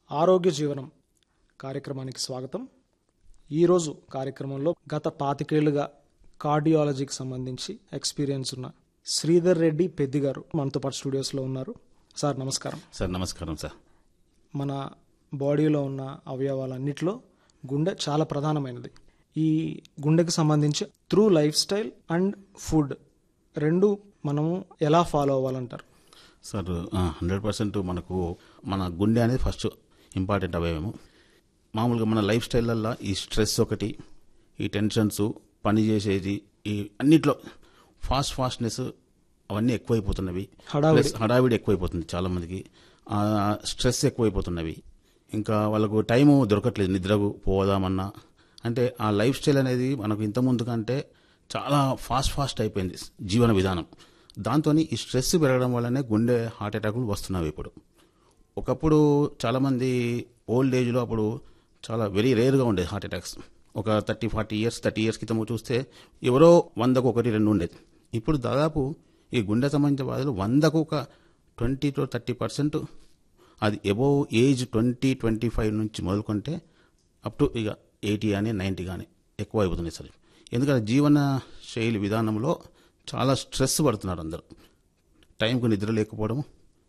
ఆరోగ్య జీవనం కార్యక్రమానికి స్వాగతం ఈరోజు కార్యక్రమంలో గత పాతికేళ్లుగా కార్డియాలజీకి సంబంధించి ఎక్స్పీరియన్స్ ఉన్న శ్రీధర్ రెడ్డి పెద్ది గారు మనతో పాటు స్టూడియోస్లో ఉన్నారు సార్ నమస్కారం సార్ నమస్కారం సార్ మన బాడీలో ఉన్న అవయవాలన్నిటిలో గుండె చాలా ప్రధానమైనది ఈ గుండెకి సంబంధించి through lifestyle and food రెండు మనము ఎలా ఫాలో అవ్వాలంటారు సార్ హండ్రెడ్ పర్సెంట్ మనకు మన గుండె అనేది ఫస్ట్ ఇంపార్టెంట్ అవయవము మామూలుగా మన లైఫ్ స్టైల్లో ఈ స్ట్రెస్ ఒకటి ఈ టెన్షన్స్ పని చేసేది ఈ అన్నిట్లో ఫాస్ట్ ఫాస్ట్నెస్ అవన్నీ ఎక్కువైపోతున్నవి హడావిడి. ప్లస్ హడావిడి ఎక్కువైపోతుంది చాలా మందికి ఆ, స్ట్రెస్ ఎక్కువైపోతున్నవి ఇంకా వాళ్ళకు టైము దొరకట్లేదు నిద్రకు పోదామన్నా అంటే ఆ లైఫ్ స్టైల్ అనేది మనకు ఇంత ముందు కంటే చాలా ఫాస్ట్ ఫాస్ట్ అయిపోయింది జీవన విధానం దాంతో ఈ స్ట్రెస్ పెరగడం వల్లనే గుండె హార్ట్ అటాకులు వస్తున్నవి ఇప్పుడు ఒకప్పుడు చాలామంది ఓల్డ్ ఏజ్లో అప్పుడు చాలా వెరీ రేర్గా ఉండేది హార్ట్ అటాక్స్ ఒక thirty forty years thirty years క్రితం చూస్తే ఎవరో వందకు ఒకటి రెండు ఉండేది ఇప్పుడు దాదాపు ఈ గుండె సంబంధించిన బాధలు వందకు ఒక ట్వంటీ టు థర్టీ పర్సెంట్ అది above age twenty twenty five నుంచి మొదలుకుంటే అప్ టు ఇక ఎయిటీ కానీ నైంటీ కానీ ఎక్కువ అయిపోతుంది సార్ ఎందుకంటే జీవన శైలి విధానంలో చాలా స్ట్రెస్ పడుతున్నారు అందరూ టైంకు నిద్ర లేకపోవడం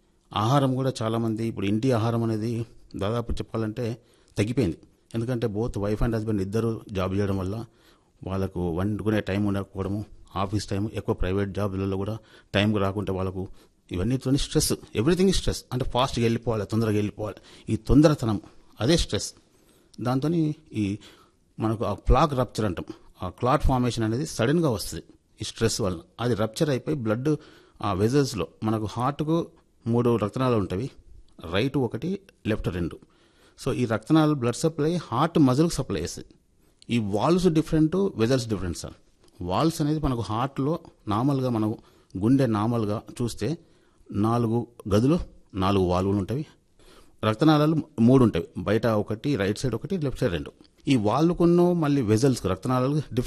ఆహారం కూడా చాలామంది ఇప్పుడు ఇంటి ఆహారం అనేది దాదాపు చెప్పాలంటే తగ్గిపోయింది ఎందుకంటే బోత్ వైఫ్ అండ్ హస్బెండ్ ఇద్దరు జాబ్ చేయడం వల్ల వాళ్ళకు వండుకునే టైం ఉండకపోవడము ఆఫీస్ టైం ఎక్కువ ప్రైవేట్ జాబ్లలో కూడా టైంకి రాకుంటే వాళ్ళకు ఇవన్నీతో స్ట్రెస్ ఎవ్రీథింగ్ స్ట్రెస్ అంటే ఫాస్ట్గా వెళ్ళిపోవాలి తొందరగా వెళ్ళిపోవాలి ఈ తొందరతనం అదే స్ట్రెస్ దాంతో ఈ మనకు ఆ క్లాక్ రప్చర్ అంటాం ఆ క్లాట్ ఫార్మేషన్ అనేది సడన్గా వస్తుంది ఈ స్ట్రెస్ వల్ల అది రప్చర్ అయిపోయి బ్లడ్ ఆ వెజల్స్లో మనకు హార్ట్కు మూడు రక్తనాళాలు ఉంటాయి రైట్ ఒకటి లెఫ్ట్ రెండు సో ఈ రక్తనాళాలు బ్లడ్ సప్లై హార్ట్ మజిల్కి సప్లై చేస్తుంది ఈ valves different vessels different sir valves అనేది మనకు హార్ట్లో నార్మల్గా మనకు గుండె నార్మల్గా చూస్తే నాలుగు గదులు నాలుగు వాల్వులు ఉంటాయి రక్తనాళాలు మూడు ఉంటాయి బయట ఒకటి రైట్ సైడ్ ఒకటి లెఫ్ట్ సైడ్ రెండు ఈ వాల్వ్కున్న మళ్ళీ వెజల్స్ రక్తనాళాలు